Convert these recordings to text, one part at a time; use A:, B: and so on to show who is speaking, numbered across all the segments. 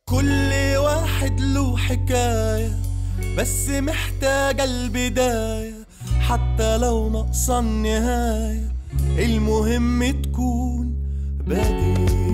A: كل واحد له حكاية بس محتاجة البداية حتى لو ناقصة النهاية المهم تكون بديل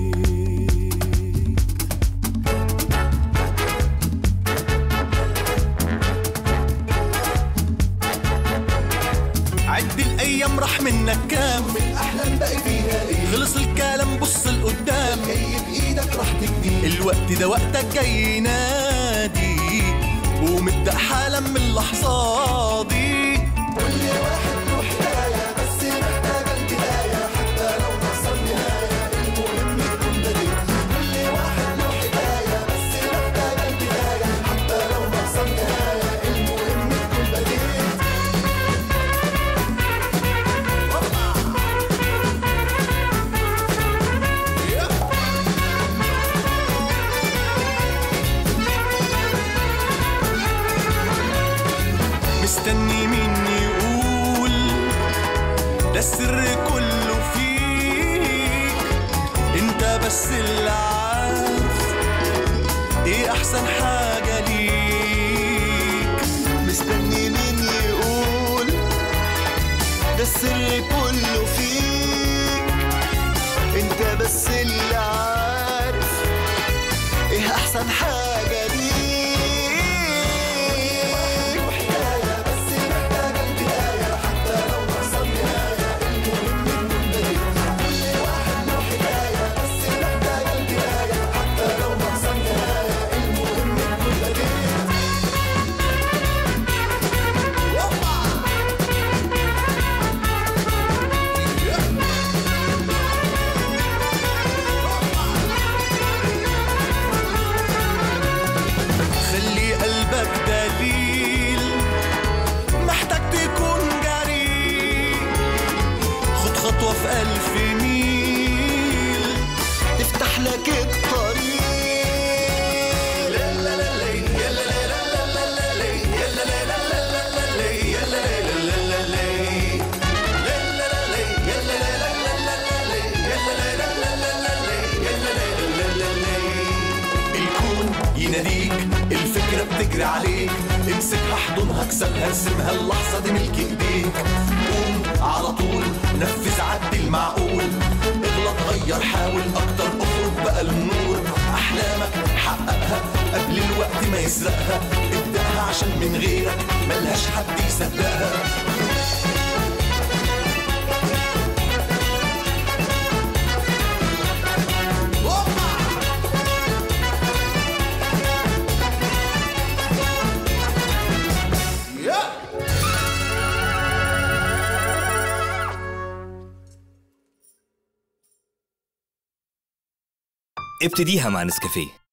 A: عد الايام راح منك كام
B: من احلام باقي فيها ايه
A: خلص الكلام بص لقدام
B: جاي بايدك راح تجني
A: الوقت ده وقتك جاي ينادي ومبدأ حالا من اللحظة دي
B: كل واحد له حكايه بس محتاجه البدايه حتى لو ناقصه النهايه المهم تكون بديل كل واحد له حكايه بس محتاجه البدايه حتى لو ناقصه النهايه المهم تكون بديل
A: مستني مين يقول ده السر كله فيك انت بس اللي عارف ايه احسن حاجة ليك
B: مستني مين يقول ده السر كله فيك انت بس اللي عارف ايه احسن حاجة ليك حكاية بس محتاجة البداية حتى لو ناقصة النهاية المهم تكون بديل كل واحد له حكاية بس محتاجة البداية حتى لو ناقصة النهاية المهم تكون بديل
A: خلي قلبك دليل محتاج تكون جريء خد خطوة في ألف ميل
B: تفتح لك الطريق
A: الكون يناديك الفكرة بتجري عليك امسكها احضنها اكسبها ارسمها اللحظة دي ملك ايديك قوم على طول نفذ عد المعقول اغلط غير حاول اكتر اخرج بقى النور احلامك حققها قبل الوقت ما يسرقها ابدأها عشان من غيرك ملهاش حد يصدقها
C: ابتديها مع نسكافيه